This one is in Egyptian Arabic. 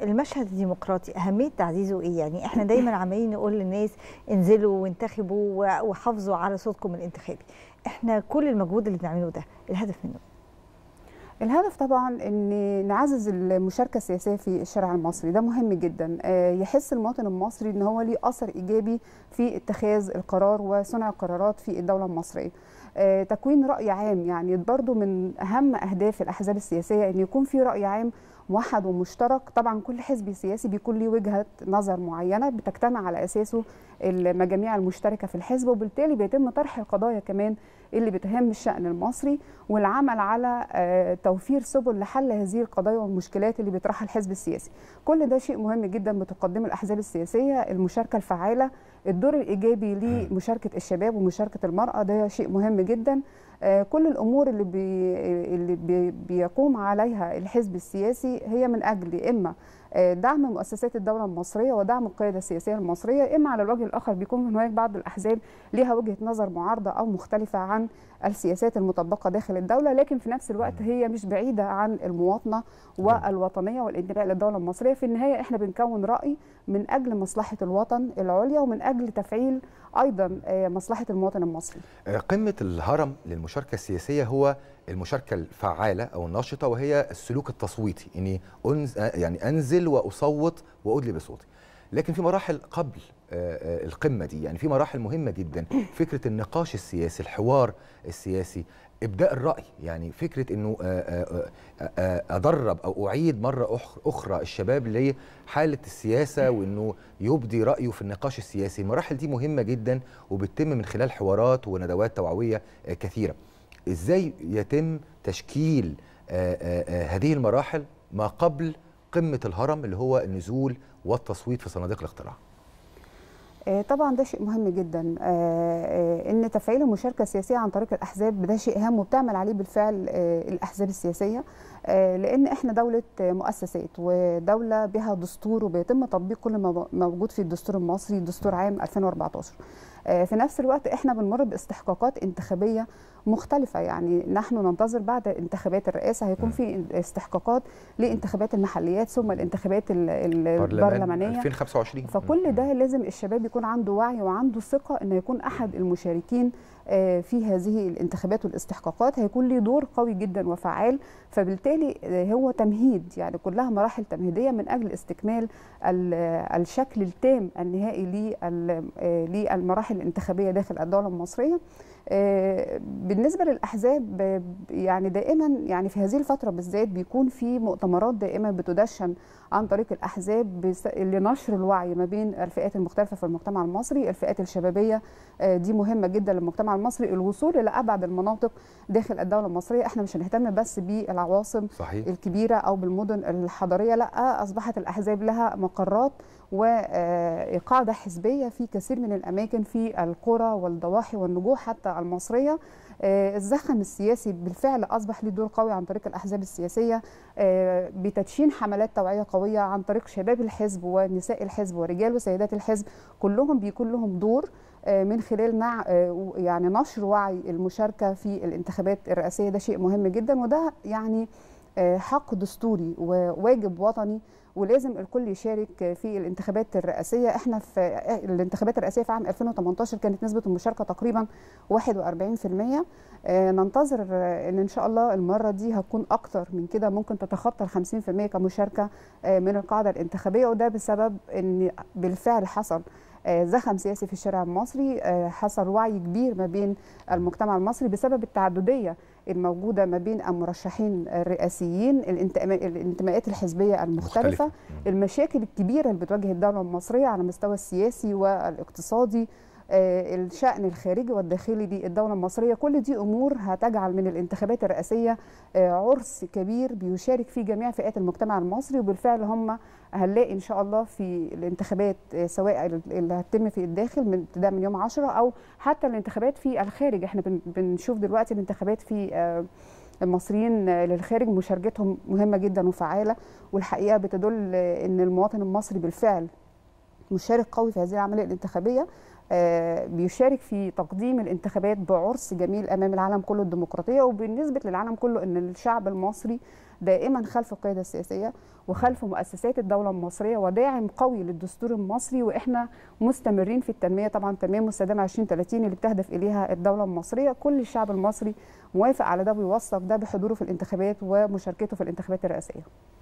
المشهد الديمقراطي اهميه تعزيزه ايه يعني احنا دايما عمالين نقول للناس انزلوا وانتخبوا وحافظوا على صوتكم الانتخابي احنا كل المجهود اللي بنعمله ده الهدف منه الهدف طبعا ان نعزز المشاركه السياسيه في الشارع المصري ده مهم جدا يحس المواطن المصري ان هو ليه اثر ايجابي في اتخاذ القرار وصنع القرارات في الدوله المصريه تكوين راي عام يعني برضو من اهم اهداف الاحزاب السياسيه ان يكون في راي عام موحد ومشترك طبعا كل حزب سياسي بيكون له وجهه نظر معينه بتجتمع على اساسه المجاميع المشتركه في الحزب وبالتالي بيتم طرح القضايا كمان اللي بتهم الشأن المصري والعمل على توفير سبل لحل هذه القضايا والمشكلات اللي بيطرحها الحزب السياسي كل ده شيء مهم جدا بتقدمه الأحزاب السياسية المشاركة الفعالة الدور الإيجابي لمشاركة الشباب ومشاركة المرأة ده شيء مهم جدا كل الأمور اللي, بي اللي بي بيقوم عليها الحزب السياسي هي من أجل إما دعم مؤسسات الدوله المصريه ودعم القياده السياسيه المصريه اما على الوجه الاخر بيكون هناك بعض الاحزاب ليها وجهه نظر معارضه او مختلفه عن السياسات المطبقه داخل الدوله لكن في نفس الوقت هي مش بعيده عن المواطنه والوطنيه والانتماء للدوله المصريه في النهايه احنا بنكون راي من اجل مصلحه الوطن العليا ومن اجل تفعيل ايضا مصلحه المواطن المصري قمه الهرم للمشاركه السياسيه هو المشاركه الفعاله او الناشطه وهي السلوك التصويتي اني أنز يعني انزل واصوت وادلي بصوتي لكن في مراحل قبل القمه دي يعني في مراحل مهمه جدا فكره النقاش السياسي الحوار السياسي ابداء الراي يعني فكره انه ادرب او اعيد مره اخرى الشباب لحاله السياسه وانه يبدي رايه في النقاش السياسي المراحل دي مهمه جدا وبتتم من خلال حوارات وندوات توعويه كثيره ازاي يتم تشكيل آآ آآ هذه المراحل ما قبل قمه الهرم اللي هو النزول والتصويت في صناديق الاقتراع طبعا ده شيء مهم جدا ان تفعيل المشاركه السياسيه عن طريق الاحزاب ده شيء هام وبتعمل عليه بالفعل الاحزاب السياسيه لان احنا دوله مؤسسات ودوله بها دستور وبيتم تطبيق كل ما موجود في الدستور المصري دستور عام 2014 في نفس الوقت احنا بنمر باستحقاقات انتخابيه مختلفه يعني نحن ننتظر بعد انتخابات الرئاسه هيكون في استحقاقات لانتخابات المحليات ثم الانتخابات البرلمانيه 2025 فكل ده لازم الشباب يكون عنده وعي وعنده ثقه انه يكون احد المشاركين في هذه الانتخابات والاستحقاقات هيكون له دور قوي جدا وفعال فبالتالي هو تمهيد يعني كلها مراحل تمهيديه من اجل استكمال الشكل التام النهائي للمراحل الانتخابيه داخل الدوله المصريه بالنسبه للاحزاب يعني دائما يعني في هذه الفتره بالذات بيكون في مؤتمرات دائما بتدشن عن طريق الاحزاب لنشر الوعي ما بين الفئات المختلفه في المجتمع المصري الفئات الشبابيه دي مهمه جدا للمجتمع المصري الوصول الى ابعد المناطق داخل الدوله المصريه احنا مش هنهتم بس بالعواصم صحيح. الكبيره او بالمدن الحضريه لا اصبحت الاحزاب لها مقرات وقاعده حزبيه في كثير من الاماكن في القرى والضواحي والنجوح حتى المصريه الزخم السياسي بالفعل اصبح له دور قوي عن طريق الاحزاب السياسيه بتدشين حملات توعيه قويه عن طريق شباب الحزب ونساء الحزب ورجال وسيدات الحزب كلهم بيكون لهم دور من خلال نع يعني نشر وعي المشاركه في الانتخابات الرئاسيه ده شيء مهم جدا وده يعني حق دستوري وواجب وطني ولازم الكل يشارك في الانتخابات الرئاسيه احنا في الانتخابات الرئاسيه في عام 2018 كانت نسبه المشاركه تقريبا 41% ننتظر ان ان شاء الله المره دي هتكون اكتر من كده ممكن تتخطى ال 50% كمشاركه من القاعده الانتخابيه وده بسبب ان بالفعل حصل زخم سياسي في الشارع المصري حصل وعي كبير ما بين المجتمع المصري بسبب التعدديه الموجوده ما بين المرشحين الرئاسيين الانتماءات الحزبيه المختلفه مختلفة. المشاكل الكبيره اللي بتواجه الدوله المصريه على المستوى السياسي والاقتصادي الشأن الخارجي والداخلي للدولة المصرية كل دي أمور هتجعل من الانتخابات الرئاسية عرس كبير بيشارك فيه جميع فئات المجتمع المصري وبالفعل هم هنلاقي إن شاء الله في الانتخابات سواء اللي هتتم في الداخل من ابتداء من يوم 10 أو حتى الانتخابات في الخارج احنا بنشوف دلوقتي الانتخابات في المصريين للخارج مشاركتهم مهمة جدا وفعالة والحقيقة بتدل أن المواطن المصري بالفعل مشارك قوي في هذه العمليه الانتخابيه آه، بيشارك في تقديم الانتخابات بعرس جميل امام العالم كله الديمقراطيه وبالنسبه للعالم كله ان الشعب المصري دائما خلف القياده السياسيه وخلف مؤسسات الدوله المصريه وداعم قوي للدستور المصري واحنا مستمرين في التنميه طبعا التنميه المستدامه 2030 اللي بتهدف اليها الدوله المصريه كل الشعب المصري موافق على ده ويوثق ده بحضوره في الانتخابات ومشاركته في الانتخابات الرئاسيه